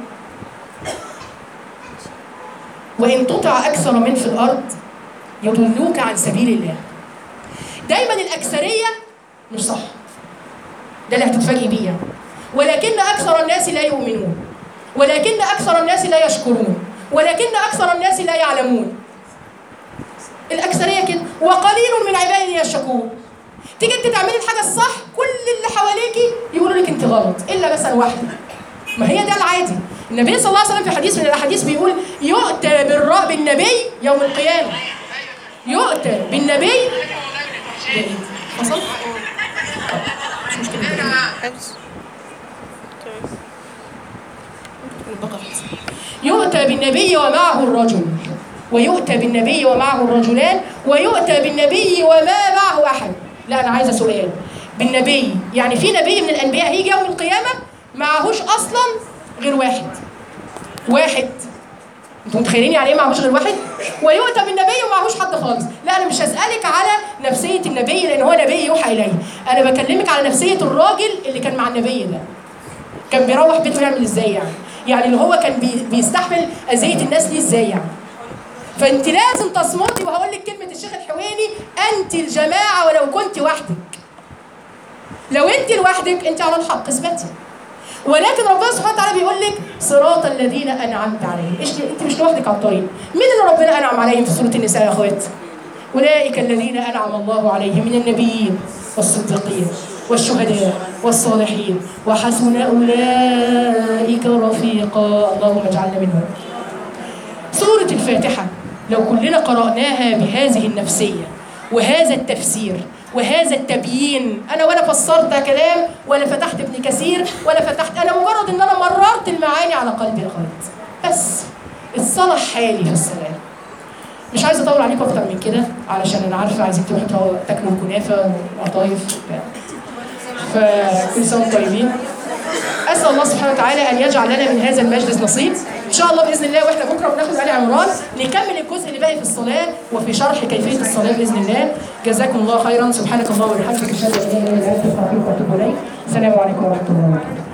وإن تطع أكثر من في الأرض يضلوك عن سبيل الله دايما الأكثرية مش صح ده اللي هتتفاجئي بيه يعني. ولكن أكثر الناس لا يؤمنون ولكن أكثر الناس لا يشكرون ولكن أكثر الناس لا يعلمون الأكثرية كده وقليل من عبادي الشكور تيجي انت تعملي الحاجه الصح كل اللي حواليكي يقولوا لك انت غلط الا مثلا واحده ما هي ده العادي النبي صلى الله عليه وسلم في حديث من الاحاديث بيقول يؤتى بالرأ بالنبي يوم القيامه يؤتى بالنبي ده ايه حصل مش مشكله يؤتى بالنبي ومعه الرجل ويؤتى بالنبي ومعه الرجلان ويؤتى بالنبي وما معه احد لا انا عايزه سؤال بالنبي يعني في نبي من الانبياء هيجي يوم القيامه معهوش اصلا غير واحد واحد انتوا متخيلين يعني ايه معهوش غير واحد ويؤتى بالنبي ومعهوش حد خالص لا انا مش هسالك على نفسيه النبي لان هو نبي يوحى اليه انا بكلمك على نفسيه الراجل اللي كان مع النبي ده كان بيروح بيته يعمل ازاي يعني يعني اللي هو كان بي بيستحمل اذيه الناس دي ازاي يعني فانت لازم تصمتي وهقول لك كلمه الشيخ الحويني انت الجماعه ولو كنت وحدك لو انت لوحدك انت على الحق اثبتي ولكن ربنا سبحانه وتعالى بيقول لك صراط الذين انعمت عليهم إيش انت مش لوحدك على الطريق مين اللي ربنا انعم عليهم في سوره النساء يا اخوات اولئك الذين انعم الله عليهم من النبيين والصديقين والشهداء والصالحين وحسن اولئك رفيقا اللهم اجعلنا منهم سوره الفاتحه لو كلنا قرأناها بهذه النفسية وهذا التفسير وهذا التبيين أنا ولا فسرت كلام ولا فتحت ابن كثير ولا فتحت أنا مجرد إن أنا مررت المعاني على قلبي يا أخوات بس الصلاة حالي في الصلاة مش عايزة أطول عليكم أكتر من كده علشان أنا عارفة عايزين تروحوا تاكلوا كنافة وقطايف فكل سنة وانتم طيبين اسال الله سبحانه وتعالى ان يجعل لنا من هذا المجلس نصيب ان شاء الله باذن الله واحنا بكره بناخد ال عمران نكمل الجزء اللي باقي في الصلاه وفي شرح كيفيه الصلاه باذن الله جزاكم الله خيرا سبحانك اللهم وبحمدك اشهد ان لا اله الا انت استغفرك واتوب اليك السلام عليكم ورحمه الله وبركاته